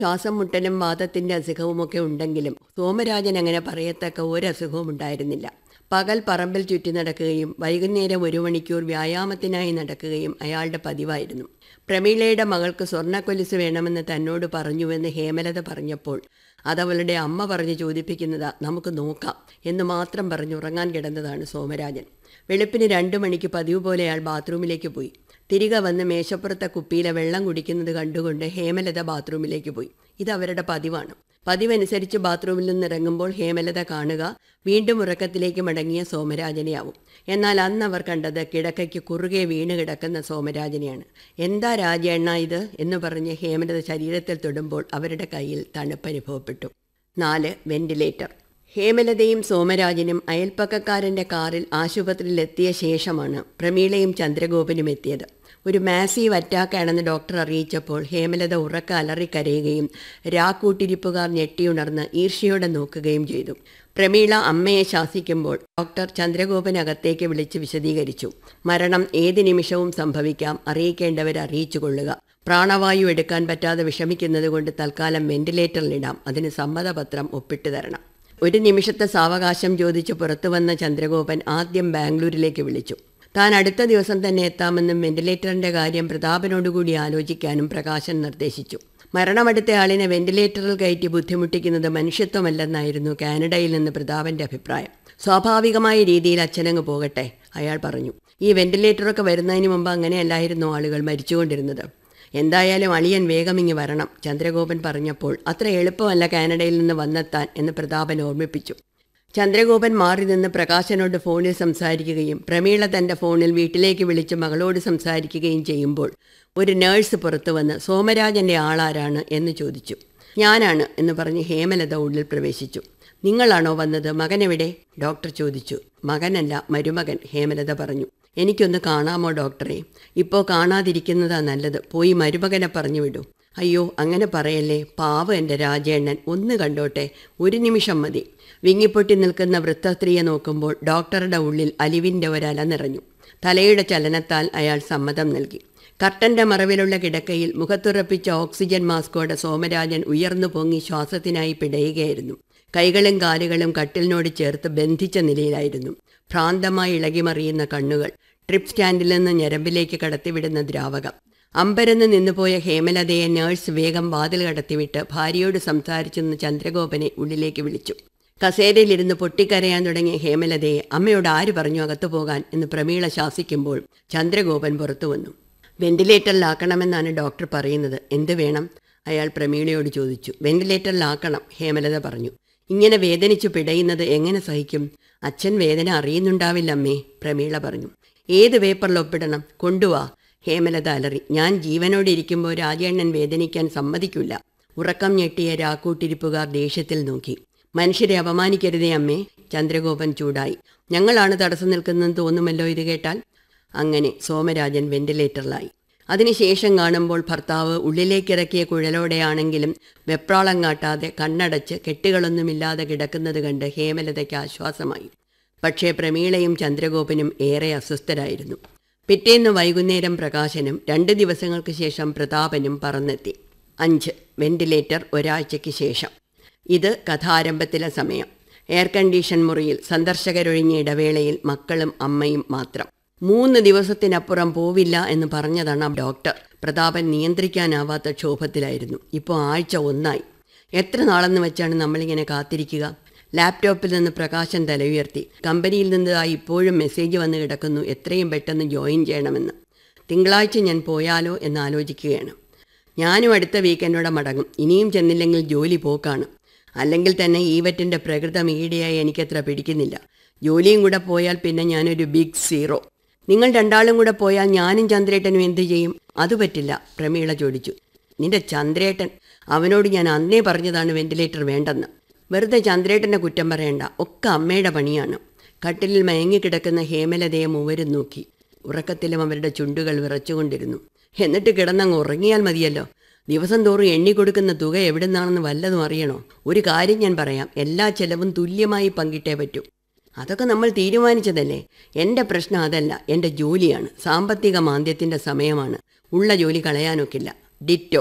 ശ്വാസം മുട്ടലും വാദത്തിന്റെ അസുഖവുമൊക്കെ ഉണ്ടെങ്കിലും സോമരാജൻ അങ്ങനെ പറയത്തക്ക ഒരു അസുഖവും ഉണ്ടായിരുന്നില്ല പകൽ പറമ്പിൽ ചുറ്റി നടക്കുകയും വൈകുന്നേരം ഒരു മണിക്കൂർ വ്യായാമത്തിനായി നടക്കുകയും അയാളുടെ പതിവായിരുന്നു പ്രമീളയുടെ മകൾക്ക് സ്വർണ്ണക്കൊലിസ് വേണമെന്ന് തന്നോട് പറഞ്ഞുവെന്ന് ഹേമലത പറഞ്ഞപ്പോൾ അതവളുടെ അമ്മ പറഞ്ഞ് ചോദിപ്പിക്കുന്നതാ നമുക്ക് നോക്കാം എന്ന് മാത്രം പറഞ്ഞ് ഉറങ്ങാൻ കിടന്നതാണ് സോമരാജൻ വെളുപ്പിന് രണ്ടു മണിക്ക് പതിവ് പോലെ അയാൾ ബാത്റൂമിലേക്ക് പോയി തിരികെ വന്ന് മേശപ്പുറത്തെ കുപ്പിയിലെ വെള്ളം കുടിക്കുന്നത് കണ്ടുകൊണ്ട് ഹേമലത ബാത്റൂമിലേക്ക് പോയി ഇത് അവരുടെ പതിവാണ് പതിവനുസരിച്ച് ബാത്റൂമിൽ നിന്ന് ഇറങ്ങുമ്പോൾ ഹേമലത കാണുക വീണ്ടും ഉറക്കത്തിലേക്ക് മടങ്ങിയ സോമരാജനെയാവും എന്നാൽ അന്ന് അവർ കണ്ടത് കിടക്കയ്ക്ക് കുറുകെ വീണ് കിടക്കുന്ന സോമരാജനെയാണ് എന്താ രാജേണ്ണ ഇത് എന്ന് പറഞ്ഞ് ഹേമലത ശരീരത്തിൽ തൊടുമ്പോൾ അവരുടെ കയ്യിൽ തണുപ്പ് അനുഭവപ്പെട്ടു നാല് വെന്റിലേറ്റർ ഹേമലതയും സോമരാജനും അയൽപ്പക്കക്കാരൻ്റെ കാറിൽ ആശുപത്രിയിൽ എത്തിയ ശേഷമാണ് പ്രമീളയും ചന്ദ്രഗോപനും എത്തിയത് ഒരു മാസീവ് അറ്റാക്കാണെന്ന് ഡോക്ടർ അറിയിച്ചപ്പോൾ ഹേമലത ഉറക്ക അലറിക്കരയുകയും രാക്കൂട്ടിരിപ്പുകാർ ഞെട്ടിയുണർന്ന് ഈർഷ്യയോടെ നോക്കുകയും ചെയ്തു പ്രമീള അമ്മയെ ശാസിക്കുമ്പോൾ ഡോക്ടർ ചന്ദ്രഗോപൻ അകത്തേക്ക് വിളിച്ച് വിശദീകരിച്ചു മരണം ഏത് നിമിഷവും സംഭവിക്കാം അറിയിക്കേണ്ടവർ അറിയിച്ചു കൊള്ളുക പ്രാണവായു എടുക്കാൻ പറ്റാതെ വിഷമിക്കുന്നത് കൊണ്ട് തൽക്കാലം വെന്റിലേറ്ററിലിടാം അതിന് സമ്മതപത്രം ഒപ്പിട്ട് തരണം ഒരു നിമിഷത്തെ സാവകാശം ചോദിച്ച് പുറത്തു വന്ന ചന്ദ്രഗോപൻ ആദ്യം ബാംഗ്ലൂരിലേക്ക് വിളിച്ചു താൻ അടുത്ത ദിവസം തന്നെ എത്താമെന്നും വെന്റിലേറ്ററിന്റെ കാര്യം പ്രതാപനോടുകൂടി ആലോചിക്കാനും പ്രകാശൻ നിർദ്ദേശിച്ചു മരണമടുത്ത ആളിനെ വെന്റിലേറ്ററിൽ കയറ്റി ബുദ്ധിമുട്ടിക്കുന്നത് മനുഷ്യത്വമല്ലെന്നായിരുന്നു കാനഡയിൽ നിന്ന് പ്രതാപന്റെ അഭിപ്രായം സ്വാഭാവികമായ രീതിയിൽ അച്ഛനങ്ങ് പോകട്ടെ അയാൾ പറഞ്ഞു ഈ വെന്റിലേറ്ററൊക്കെ വരുന്നതിന് മുമ്പ് അങ്ങനെയല്ലായിരുന്നു ആളുകൾ മരിച്ചുകൊണ്ടിരുന്നത് എന്തായാലും അളിയൻ വേഗം ഇങ്ങ് വരണം ചന്ദ്രഗോപൻ പറഞ്ഞപ്പോൾ അത്ര എളുപ്പമല്ല കാനഡയിൽ നിന്ന് വന്നെത്താൻ എന്ന് പ്രതാപൻ ഓർമ്മിപ്പിച്ചു ചന്ദ്രഗോപൻ മാറി നിന്ന് പ്രകാശനോട് ഫോണിൽ സംസാരിക്കുകയും പ്രമീള തൻ്റെ ഫോണിൽ വീട്ടിലേക്ക് വിളിച്ച് മകളോട് സംസാരിക്കുകയും ചെയ്യുമ്പോൾ ഒരു നേഴ്സ് പുറത്തു വന്ന് സോമരാജൻ്റെ ആളാരാണ് എന്ന് ചോദിച്ചു ഞാനാണ് എന്ന് പറഞ്ഞ് ഹേമലത ഉള്ളിൽ പ്രവേശിച്ചു നിങ്ങളാണോ വന്നത് മകനെവിടെ ഡോക്ടർ ചോദിച്ചു മകനല്ല മരുമകൻ ഹേമലത പറഞ്ഞു എനിക്കൊന്ന് കാണാമോ ഡോക്ടറെ ഇപ്പോൾ കാണാതിരിക്കുന്നതാ നല്ലത് പോയി മരുമകനെ പറഞ്ഞു വിടൂ അയ്യോ അങ്ങനെ പറയല്ലേ പാവ എൻ്റെ രാജേണ്ണൻ ഒന്ന് കണ്ടോട്ടെ ഒരു നിമിഷം മതി വിങ്ങിപ്പൊട്ടി നിൽക്കുന്ന വൃത്തസ്ത്രീയെ നോക്കുമ്പോൾ ഡോക്ടറുടെ ഉള്ളിൽ അലിവിൻ്റെ ഒരല നിറഞ്ഞു തലയുടെ ചലനത്താൽ അയാൾ സമ്മതം നൽകി കർട്ടന്റെ മറവിലുള്ള കിടക്കയിൽ മുഖത്തുറപ്പിച്ച ഓക്സിജൻ മാസ്കോടെ സോമരാജൻ ഉയർന്നു പൊങ്ങി ശ്വാസത്തിനായി പിടയുകയായിരുന്നു കൈകളും കാലുകളും കട്ടിലിനോട് ചേർത്ത് ബന്ധിച്ച നിലയിലായിരുന്നു ഭ്രാന്തമായി ഇളകിമറിയുന്ന കണ്ണുകൾ ട്രിപ്പ് സ്റ്റാൻഡിൽ നിന്ന് ഞരമ്പിലേക്ക് കടത്തിവിടുന്ന ദ്രാവകം അമ്പരന്ന് നിന്നുപോയ ഹേമലതയെ നേഴ്സ് വേഗം വാതിൽ കടത്തിവിട്ട് ഭാര്യയോട് സംസാരിച്ചെന്ന് ചന്ദ്രഗോപനെ ഉള്ളിലേക്ക് വിളിച്ചു കസേരയിലിരുന്ന് പൊട്ടിക്കരയാൻ തുടങ്ങിയ ഹേമലതയെ അമ്മയോട് ആര് പറഞ്ഞു അകത്തു പോകാൻ എന്ന് പ്രമീള ശാസിക്കുമ്പോൾ ചന്ദ്രഗോപൻ പുറത്തു വന്നു വെന്റിലേറ്ററിലാക്കണമെന്നാണ് ഡോക്ടർ പറയുന്നത് എന്ത് വേണം അയാൾ പ്രമീളയോട് ചോദിച്ചു വെന്റിലേറ്ററിലാക്കണം ഹേമലത പറഞ്ഞു ഇങ്ങനെ വേദനിച്ചു പിടയുന്നത് എങ്ങനെ സഹിക്കും അച്ഛൻ വേദന അറിയുന്നുണ്ടാവില്ല അമ്മേ പ്രമീള പറഞ്ഞു ഏത് പേപ്പറിൽ ഒപ്പിടണം കൊണ്ടുവാ ഹേമലത അലറി ഞാൻ ജീവനോടെ ഇരിക്കുമ്പോൾ രാജേണ്ണൻ വേദനിക്കാൻ സമ്മതിക്കില്ല ഉറക്കം ഞെട്ടിയ രാക്കൂട്ടിരിപ്പുകാർ ദേഷ്യത്തിൽ നോക്കി മനുഷ്യരെ അപമാനിക്കരുതേ അമ്മേ ചന്ദ്രഗോപൻ ചൂടായി ഞങ്ങളാണ് തടസ്സം നിൽക്കുന്നതെന്ന് തോന്നുമല്ലോ ഇത് കേട്ടാൽ അങ്ങനെ സോമരാജൻ വെന്റിലേറ്ററിലായി അതിനുശേഷം കാണുമ്പോൾ ഭർത്താവ് ഉള്ളിലേക്കിറക്കിയ കുഴലോടെയാണെങ്കിലും വെപ്രാളം കാട്ടാതെ കണ്ണടച്ച് കെട്ടുകളൊന്നുമില്ലാതെ കിടക്കുന്നത് കണ്ട് ഹേമലതയ്ക്ക് ആശ്വാസമായി പക്ഷേ പ്രമീളയും ചന്ദ്രഗോപനും ഏറെ അസ്വസ്ഥരായിരുന്നു പിറ്റേന്ന് വൈകുന്നേരം പ്രകാശനും രണ്ട് ദിവസങ്ങൾക്ക് ശേഷം പ്രതാപനും പറന്നെത്തി അഞ്ച് വെന്റിലേറ്റർ ഒരാഴ്ചയ്ക്ക് ശേഷം ഇത് കഥാരംഭത്തിലെ സമയം എയർ കണ്ടീഷൻ മുറിയിൽ സന്ദർശകരൊഴിഞ്ഞ ഇടവേളയിൽ മക്കളും അമ്മയും മാത്രം മൂന്ന് ദിവസത്തിനപ്പുറം പോവില്ല എന്ന് പറഞ്ഞതാണ് ഡോക്ടർ പ്രതാപൻ നിയന്ത്രിക്കാനാവാത്ത ക്ഷോഭത്തിലായിരുന്നു ഇപ്പോൾ ആഴ്ച ഒന്നായി എത്ര നാളെന്ന് വെച്ചാണ് നമ്മളിങ്ങനെ കാത്തിരിക്കുക ലാപ്ടോപ്പിൽ നിന്ന് പ്രകാശൻ തല ഉയർത്തി കമ്പനിയിൽ നിന്ന് ആ ഇപ്പോഴും മെസ്സേജ് വന്ന് കിടക്കുന്നു എത്രയും പെട്ടെന്ന് ജോയിൻ ചെയ്യണമെന്ന് തിങ്കളാഴ്ച ഞാൻ പോയാലോ എന്ന് ആലോചിക്കുകയാണ് ഞാനും അടുത്ത വീക്കെൻഡോടെ മടങ്ങും ഇനിയും ചെന്നില്ലെങ്കിൽ ജോലി പോക്കാണ് അല്ലെങ്കിൽ തന്നെ ഈവറ്റിൻ്റെ പ്രകൃതം ഈടെയായി എനിക്കത്ര പിടിക്കുന്നില്ല ജോലിയും കൂടെ പോയാൽ പിന്നെ ഞാനൊരു ബിഗ് സീറോ നിങ്ങൾ രണ്ടാളും കൂടെ പോയാൽ ഞാനും ചന്ദ്രേട്ടനും എന്ത് ചെയ്യും അത് പറ്റില്ല പ്രമീള ചോദിച്ചു നിന്റെ ചന്ദ്രേട്ടൻ അവനോട് ഞാൻ അന്നേ പറഞ്ഞതാണ് വെന്റിലേറ്റർ വേണ്ടെന്ന് വെറുതെ ചന്ദ്രേട്ടനെ കുറ്റം പറയണ്ട ഒക്കെ അമ്മയുടെ പണിയാണ് കട്ടിലിൽ മയങ്ങിക്കിടക്കുന്ന ഹേമലതയെ മൂവരും നോക്കി ഉറക്കത്തിലും അവരുടെ ചുണ്ടുകൾ വിറച്ചുകൊണ്ടിരുന്നു എന്നിട്ട് കിടന്നങ്ങ് ഉറങ്ങിയാൽ മതിയല്ലോ ദിവസം തോറും എണ്ണിക്കൊടുക്കുന്ന തുക എവിടുന്നാണെന്ന് വല്ലതും അറിയണോ ഒരു കാര്യം ഞാൻ പറയാം എല്ലാ ചെലവും തുല്യമായി പങ്കിട്ടേ പറ്റൂ അതൊക്കെ നമ്മൾ തീരുമാനിച്ചതല്ലേ എൻ്റെ പ്രശ്നം അതല്ല എൻ്റെ ജോലിയാണ് സാമ്പത്തിക മാന്ദ്യത്തിൻ്റെ സമയമാണ് ഉള്ള ജോലി കളയാനൊക്കില്ല ഡിറ്റോ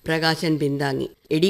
പ്രകാശൻ പിന്താങ്ങി എടി